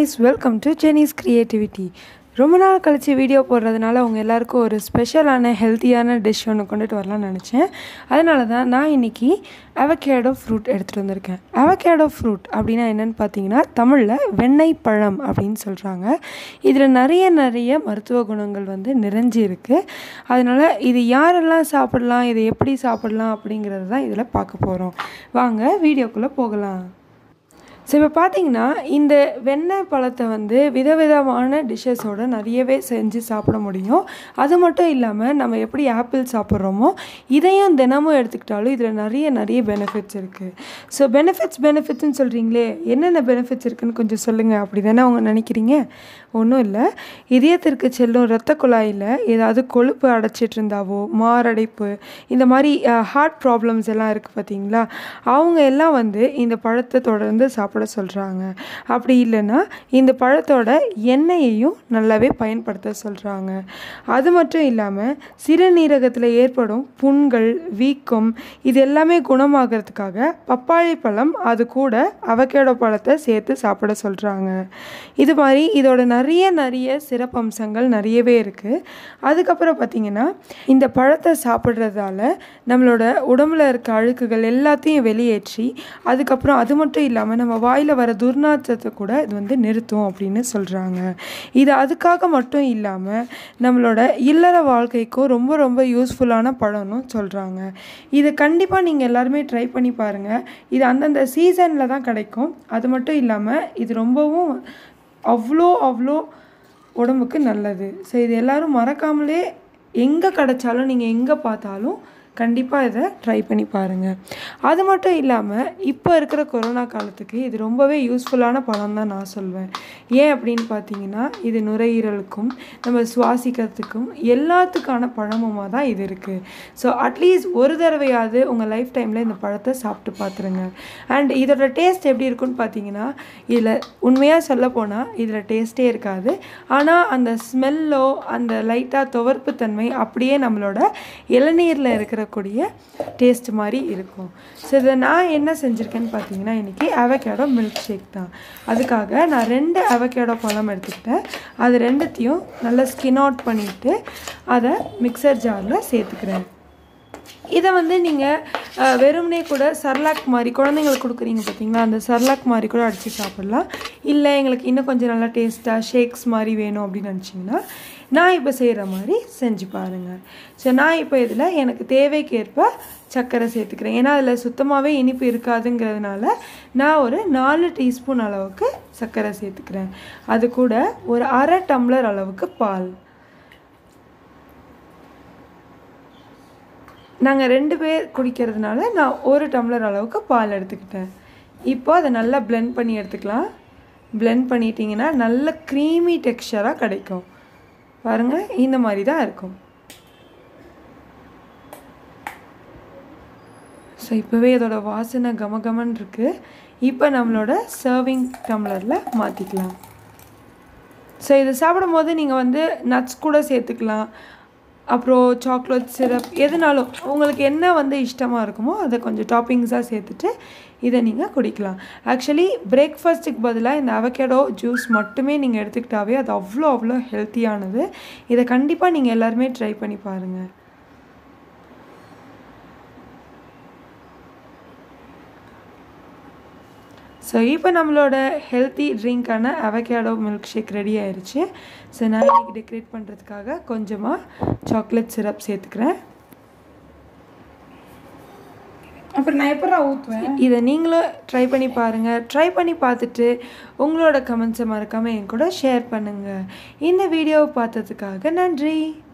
குட்டீஸ் welcome to ஜெனிஸ் creativity ரொம்ப நாள் கழித்து வீடியோ போடுறதுனால அவங்க எல்லாருக்கும் ஒரு ஸ்பெஷலான ஹெல்த்தியான டிஷ் ஒன்று கொண்டுட்டு வரலாம்னு நினச்சேன் அதனால தான் நான் இன்றைக்கி அவகேடோ ஃப்ரூட் எடுத்துகிட்டு வந்திருக்கேன் அவகேடோ ஃப்ரூட் அப்படின்னா என்னென்னு பார்த்தீங்கன்னா தமிழில் வெண்ணெய் பழம் அப்படின்னு சொல்கிறாங்க இதில் நிறைய நிறைய மருத்துவ குணங்கள் வந்து நிறைஞ்சி இருக்குது அதனால் இது யாரெல்லாம் சாப்பிடலாம் இதை எப்படி சாப்பிடலாம் அப்படிங்கிறது தான் இதில் பார்க்க போகிறோம் வாங்க வீடியோக்குள்ளே போகலாம் ஸோ இப்போ பார்த்தீங்கன்னா இந்த வெண்ணெய் பழத்தை வந்து விதவிதமான டிஷ்ஷஸோட நிறையவே செஞ்சு சாப்பிட முடியும் அது மட்டும் இல்லாமல் நம்ம எப்படி ஆப்பிள் சாப்பிட்றோமோ இதையும் தினமும் எடுத்துக்கிட்டாலும் இதில் நிறைய நிறைய பெனிஃபிட்ஸ் இருக்குது ஸோ பெனிஃபிட்ஸ் பெனிஃபிட்ஸ்னு சொல்கிறீங்களே என்னென்ன பெனிஃபிட்ஸ் இருக்குன்னு கொஞ்சம் சொல்லுங்கள் அப்படி தானே அவங்க நினைக்கிறீங்க ஒன்றும் இல்லை இதயத்திற்கு செல்லும் இரத்த குழாயில் ஏதாவது கொழுப்பு அடைச்சிட்டு இருந்தாவோ மாரடைப்பு இந்த மாதிரி ஹார்ட் ப்ராப்ளம்ஸ் எல்லாம் இருக்குது பார்த்தீங்களா அவங்க எல்லாம் வந்து இந்த பழத்தை தொடர்ந்து சாப்பிட சொல்கிறாங்க அப்படி இல்லைன்னா இந்த பழத்தோட எண்ணெயையும் நல்லாவே பயன்படுத்த சொல்கிறாங்க அது மட்டும் இல்லாமல் சிறுநீரகத்தில் ஏற்படும் புண்கள் வீக்கம் இது எல்லாமே குணமாகறதுக்காக பப்பாளி பழம் அது கூட அவகேடோ பழத்தை சேர்த்து சாப்பிட சொல்கிறாங்க இது மாதிரி இதோட நிறைய நிறைய சிறப்பம்சங்கள் நிறையவே இருக்குது அதுக்கப்புறம் பார்த்திங்கன்னா இந்த பழத்தை சாப்பிட்றதால நம்மளோட உடம்புல இருக்க அழுக்குகள் எல்லாத்தையும் வெளியேற்றி அதுக்கப்புறம் அது மட்டும் இல்லாமல் நம்ம வாயில் வர துர்நாற்றத்தை கூட இது வந்து நிறுத்தும் அப்படின்னு சொல்கிறாங்க இது அதுக்காக மட்டும் இல்லாமல் நம்மளோட இல்லற வாழ்க்கைக்கும் ரொம்ப ரொம்ப யூஸ்ஃபுல்லான பழம்னு சொல்கிறாங்க இதை கண்டிப்பாக நீங்கள் எல்லாருமே ட்ரை பண்ணி பாருங்கள் இது அந்தந்த சீசனில் தான் கிடைக்கும் அது மட்டும் இல்லாமல் இது ரொம்பவும் அவ்வளோ அவ்வளோ உடம்புக்கு நல்லது ஸோ இது எல்லோரும் மறக்காமலே எங்கே கிடைச்சாலும் நீங்கள் எங்கே பார்த்தாலும் கண்டிப்பாக இதை ட்ரை பண்ணி பாருங்கள் அது மட்டும் இல்லாமல் இப்போ இருக்கிற கொரோனா காலத்துக்கு இது ரொம்பவே யூஸ்ஃபுல்லான பழம் தான் நான் சொல்வேன் ஏன் அப்படின்னு பார்த்தீங்கன்னா இது நுரையீரலுக்கும் நம்ம சுவாசிக்கிறதுக்கும் எல்லாத்துக்கான பழமுமாக தான் இது இருக்குது ஸோ அட்லீஸ்ட் ஒரு தடவையாவது உங்கள் லைஃப் டைமில் இந்த பழத்தை சாப்பிட்டு பார்த்துருங்க அண்ட் இதோட டேஸ்ட் எப்படி இருக்குன்னு பார்த்தீங்கன்னா இதில் உண்மையாக சொல்ல போனால் இதில் டேஸ்ட்டே இருக்காது ஆனால் அந்த ஸ்மெல்லோ அந்த லைட்டாக துவர்ப்பு தன்மை அப்படியே நம்மளோட இளநீரில் இருக்கிற கூடிய டேஸ்ட் மாதிரி இருக்கும் ஸோ இதை நான் என்ன செஞ்சுருக்கேன்னு பார்த்தீங்கன்னா இன்றைக்கி அவகேடோ மில்க் ஷேக் தான் அதுக்காக நான் ரெண்டு அவகேடோ பழம் எடுத்துக்கிட்டேன் அது ரெண்டுத்தையும் நல்லா ஸ்கின் அவுட் பண்ணிவிட்டு அதை மிக்சர் ஜாரில் சேர்த்துக்கிறேன் இதை வந்து நீங்கள் வெறுமனே கூட சர்லாக் மாதிரி குழந்தைங்களுக்கு கொடுக்குறீங்க பார்த்தீங்களா அந்த சர்லாக் மாதிரி கூட அடித்து சாப்பிட்லாம் இல்லை எங்களுக்கு இன்னும் கொஞ்சம் நல்லா டேஸ்ட்டாக ஷேக்ஸ் மாதிரி வேணும் அப்படின்னு நினச்சிங்கன்னா நான் இப்போ செய்கிற மாதிரி செஞ்சு பாருங்கள் ஸோ நான் இப்போ இதில் எனக்கு தேவைக்கேற்ப சர்க்கரை சேர்த்துக்கிறேன் ஏன்னா அதில் சுத்தமாகவே இனிப்பு இருக்காதுங்கிறதுனால நான் ஒரு நாலு டீஸ்பூன் அளவுக்கு சர்க்கரை சேர்த்துக்கிறேன் அது கூட ஒரு அரை டம்ளர் அளவுக்கு பால் நாங்கள் ரெண்டு பேர் குடிக்கிறதுனால நான் ஒரு டம்ளர் அளவுக்கு பால் எடுத்துக்கிட்டேன் இப்போ அதை நல்லா பிளெண்ட் பண்ணி எடுத்துக்கலாம் பிளெண்ட் பண்ணிட்டீங்கன்னா நல்ல க்ரீமி டெக்ஸ்சராக கிடைக்கும் பாருங்கள் இந்த மாதிரி தான் இருக்கும் ஸோ இப்போவே இதோட வாசனை கமகமன் இருக்குது இப்போ நம்மளோட சர்விங் டம்ளரில் மாற்றிக்கலாம் ஸோ இது சாப்பிடும் போது நீங்கள் வந்து நட்ஸ் கூட சேர்த்துக்கலாம் அப்புறம் சாக்லேட் சிரப் எதுனாலும் உங்களுக்கு என்ன வந்து இஷ்டமாக இருக்குமோ அதை கொஞ்சம் டாப்பிங்ஸாக சேர்த்துட்டு இதை நீங்கள் குடிக்கலாம் ஆக்சுவலி பிரேக்ஃபாஸ்ட்டுக்கு பதிலாக இந்த அவகேடோ ஜூஸ் மட்டுமே நீங்கள் எடுத்துக்கிட்டாவே அது அவ்வளோ அவ்வளோ ஹெல்த்தியானது இதை கண்டிப்பாக நீங்கள் எல்லாருமே ட்ரை பண்ணி பாருங்கள் ஸோ இப்போ நம்மளோட ஹெல்த்தி ட்ரிங்க்கான அவகேடோ மில்க் ஷேக் ரெடி ஆயிடுச்சு ஸோ நான் இன்றைக்கி டெக்கரேட் பண்ணுறதுக்காக கொஞ்சமாக சாக்லேட் சிரப் சேர்த்துக்கிறேன் அப்புறம் நான் எப்படா ஊற்றுவேன் இதை நீங்களும் ட்ரை பண்ணி பாருங்கள் ட்ரை பண்ணி பார்த்துட்டு உங்களோட கமெண்ட்ஸை மறக்காமல் என் கூட ஷேர் பண்ணுங்கள் இந்த வீடியோவை பார்த்ததுக்காக நன்றி